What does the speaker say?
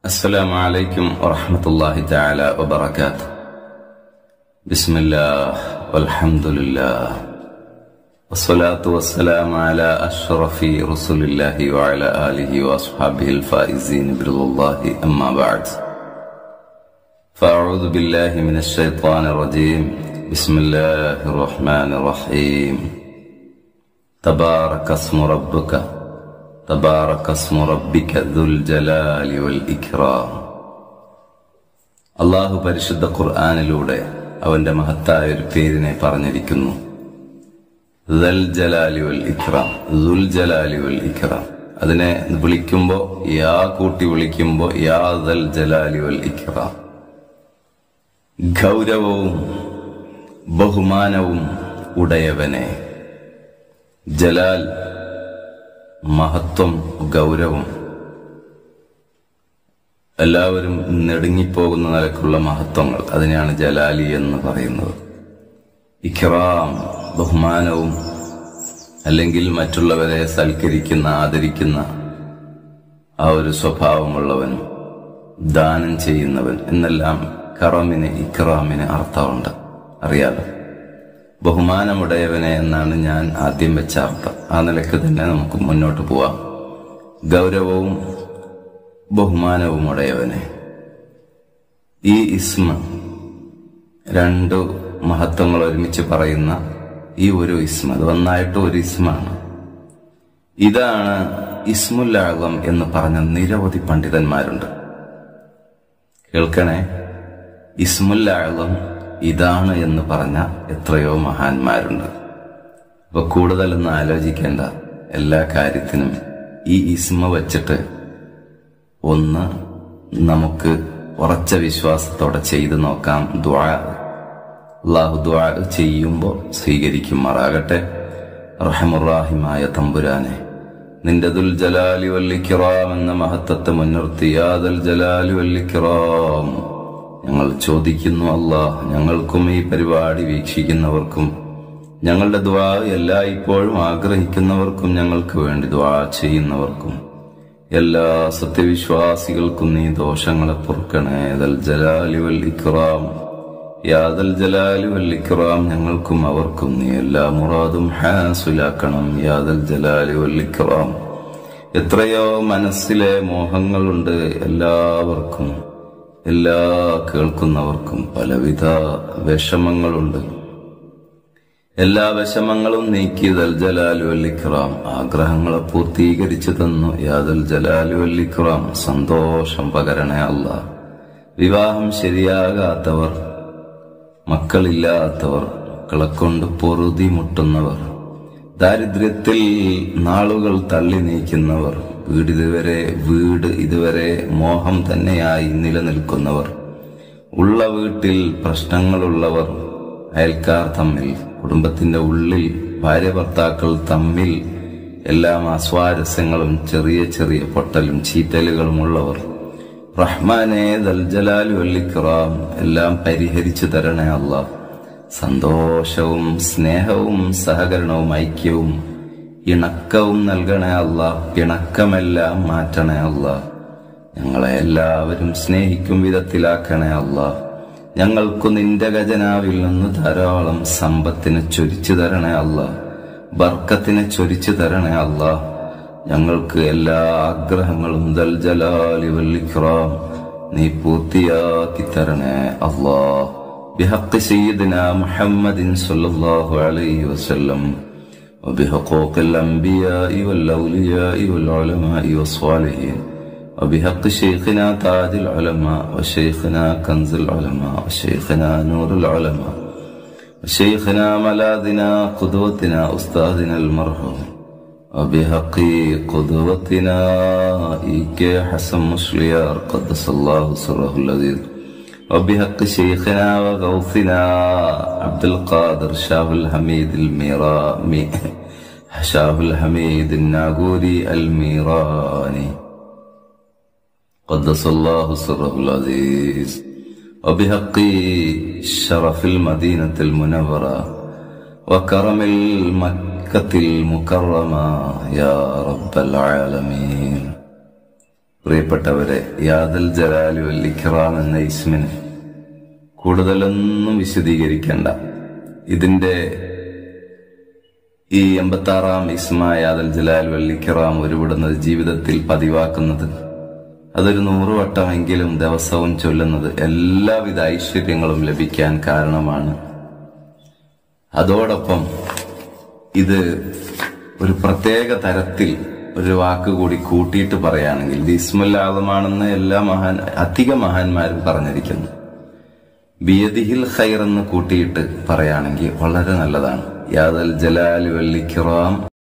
السلام عليكم ورحمة الله تعالى وبركاته بسم الله والحمد لله والصلاة والسلام على أشرف رسل الله وعلى آله وأصحابه الفائزين برضا الله أما بعد فأعوذ بالله من الشيطان الرجيم بسم الله الرحمن الرحيم تبارك اسم ربك تبارك اسم ربك ذو الجلال والإكرام അള്ളാഹു പരിശുദ്ധ ഖുർആാനിലൂടെ അവന്റെ മഹത്തായ ഒരു പേരിനെ പറഞ്ഞിരിക്കുന്നു ദൽ ജലാലി വൽ ഇക്റാം ദുൽ ജലാലി വൽ ഇക്റാം അതിനെ വിളിക്കുമ്പോ യാ കൂട്ടി വിളിക്കുമ്പോ യാ ദൽ ജലാലി വൽ ഇക്റാം ഗൗരവവും ബഹുമാനവും ഉടയവനെ ജലാൽ മഹത്വം ഗൗരവം എല്ലാവരും നെടുങ്ങിപ്പോകുന്ന നിലക്കുള്ള മഹത്വങ്ങൾ അതിനെയാണ് ജലാലി എന്ന് പറയുന്നത് ഇഖ്റാം ബഹുമാനവും അല്ലെങ്കിൽ മറ്റുള്ളവരെ സൽക്കരിക്കുന്ന ആദരിക്കുന്ന ആ ഒരു സ്വഭാവമുള്ളവനും ദാനം ചെയ്യുന്നവൻ എന്നെല്ലാം കറമിന് ഇക്റാമിന് അർത്ഥമുണ്ട് അറിയാലോ ബഹുമാനമുടയവനെ എന്നാണ് ഞാൻ ആദ്യം വെച്ച അർത്ഥം ആ നിലയ്ക്ക് തന്നെ നമുക്ക് മുന്നോട്ട് പോവാം ഗൗരവവും ബഹുമാനവും ഉടയവനെ ഈ ഇസ്മ രണ്ടു മഹത്വങ്ങൾ ഒരുമിച്ച് പറയുന്ന ഈ ഒരു ഇസ്മ അത് ഒന്നായിട്ട് ഒരു ഇസ്മാണ് ഇതാണ് ഇസ്മുല്ലാകം എന്ന് പറഞ്ഞ നിരവധി പണ്ഡിതന്മാരുണ്ട് കേൾക്കണേ ഇസ്മുല്ലാകം ഇതാണ് എന്ന് പറഞ്ഞ എത്രയോ മഹാന്മാരുണ്ട് അപ്പൊ കൂടുതലൊന്നും ആലോചിക്കേണ്ട എല്ലാ കാര്യത്തിനും ഈ ഇസ്മ വച്ചിട്ട് ഒന്ന് നമുക്ക് ഉറച്ച വിശ്വാസത്തോടെ ചെയ്തു നോക്കാം ദ്വാ അള്ളാഹു ദ്വാ ചെയ്യുമ്പോൾ സ്വീകരിക്കുമാറാകട്ടെ റഹമുറാഹിമായ തമ്പുരാനെ നിന്റെ ദുൽ ജലാലി വല്ലിക്കിറാം എന്ന മഹത്വത്തെ മുൻനിർത്തി യാദൽ ജലാലി വല്ലിക്കിറാം ഞങ്ങൾ ചോദിക്കുന്നു അള്ളാഹ് ഞങ്ങൾക്കും ഈ പരിപാടി വീക്ഷിക്കുന്നവർക്കും ഞങ്ങളുടെ ദ്വാ എല്ലാ ഇപ്പോഴും ആഗ്രഹിക്കുന്നവർക്കും ഞങ്ങൾക്ക് വേണ്ടി ദ്വാ ചെയ്യുന്നവർക്കും എല്ലാ സത്യവിശ്വാസികൾക്കും നീ ദോഷങ്ങളെ പൊറുക്കണേ ദൽ ജലാലി വൽ ഇക്റാം യാദൽ ജലാലി വൽ ഇക്റാം ഞങ്ങൾക്കും അവർക്കും നീ എല്ലാ മുറാദും ഹാസുലാക്കണം യാദൽ ജലാലി വൽ ഇക്റാം എത്രയോ മനസ്സിലെ മോഹങ്ങളുണ്ട് എല്ലാവർക്കും എല്ലാ കേൾക്കുന്നവർക്കും പലവിധ വിഷമങ്ങളുണ്ട് എല്ലാ വിഷമങ്ങളും നീക്കി ദൽ ജലാലു അല്ലിക്റാം ആഗ്രഹങ്ങളെ പൂർത്തീകരിച്ചു തന്നു യാദൽ ജലാലു അല്ലിക്റാം സന്തോഷം പകരണേ അല്ല വിവാഹം ശരിയാകാത്തവർ മക്കളില്ലാത്തവർ മക്കളെ കൊണ്ട് പൊറുതി മുട്ടുന്നവർ ദാരിദ്ര്യത്തിൽ നാളുകൾ തള്ളി നീക്കുന്നവർ വീട് ഇതുവരെ വീട് ഇതുവരെ മോഹം തന്നെയായി നിലനിൽക്കുന്നവർ ഉള്ള വീട്ടിൽ പ്രശ്നങ്ങളുള്ളവർ അയൽക്കാർ തമ്മിൽ കുടുംബത്തിന്റെ ഉള്ളിൽ ഭാര്യ ഭർത്താക്കൾ തമ്മിൽ എല്ലാം അസ്വാരസ്യങ്ങളും ചെറിയ ചെറിയ പൊട്ടലും ചീറ്റലുകളും ഉള്ളവർ റഹ്മാനെ ദൽജലാലു അല്ലിക്റാം എല്ലാം പരിഹരിച്ചു തരണേ അല്ല സന്തോഷവും സ്നേഹവും സഹകരണവും ഐക്യവും ഇണക്കവും നൽകണേ അല്ല പിണക്കമെല്ലാം മാറ്റണേ അല്ല ഞങ്ങളെ എല്ലാവരും സ്നേഹിക്കും വിധത്തിലാക്കണേ അല്ല ഞങ്ങൾക്കു നിന്റെ ഖജനാവിൽ നിന്ന് ധാരാളം സമ്പത്തിനെ ചൊരിച്ചു തരണേ അല്ല ബർക്കത്തിനെ ചൊരിച്ചു തരണേ അല്ല ഞങ്ങൾക്ക് എല്ലാ ആഗ്രഹങ്ങളും ദൽ ജലാലി വല്ലിഖ്റാം നീ പൂർത്തിയാക്കി തരണേ അല്ലാ بحق سيدنا محمد صلى الله عليه وسلم وبحقوق الأنبياء والأولياء والعلماء والصالحين وبحق شيخنا تاج العلماء وشيخنا كنز العلماء وشيخنا نور العلماء وشيخنا ملاذنا قدوتنا أستاذنا المرحوم وبحق قدوتنا إيك حسن مشليار قدس الله سره الذي وبحق شيخنا وغوثنا عبد القادر شاه الحميد الميرامي شاه الحميد الناغوري الميراني قدس الله سره العزيز وبحق شرف المدينة المنورة وكرم المكة المكرمة يا رب العالمين പ്രിയപ്പെട്ടവരെ യാദൽ ജലാലു അല്ലിഖറാം എന്ന ഇസ്മിന് കൂടുതലൊന്നും വിശദീകരിക്കേണ്ട ഇതിന്റെ ഈ എൺപത്തി ആറാം ഇസ്മ യാദൽ ജലാൽ വല്ലിക്കിറാം ഒരുവിടുന്നത് ജീവിതത്തിൽ പതിവാക്കുന്നത് അതൊരു നൂറ് വട്ടമെങ്കിലും ദിവസവും ചൊല്ലുന്നത് എല്ലാവിധ ഐശ്വര്യങ്ങളും ലഭിക്കാൻ കാരണമാണ് അതോടൊപ്പം ഇത് ഒരു പ്രത്യേക തരത്തിൽ ഒരു വാക്ക് കൂടി കൂട്ടിയിട്ട് പറയുകയാണെങ്കിൽ ഇത് ഇസ്മുൽ ആദമാണെന്ന് എല്ലാ മഹാൻ അധിക മഹാന്മാരും പറഞ്ഞിരിക്കുന്നു ബിയദിഹിൽ ഖൈർ എന്ന് കൂട്ടിയിട്ട് പറയുകയാണെങ്കിൽ വളരെ നല്ലതാണ് യാദൽ ജലാൽ വല്ലിക്കിറാം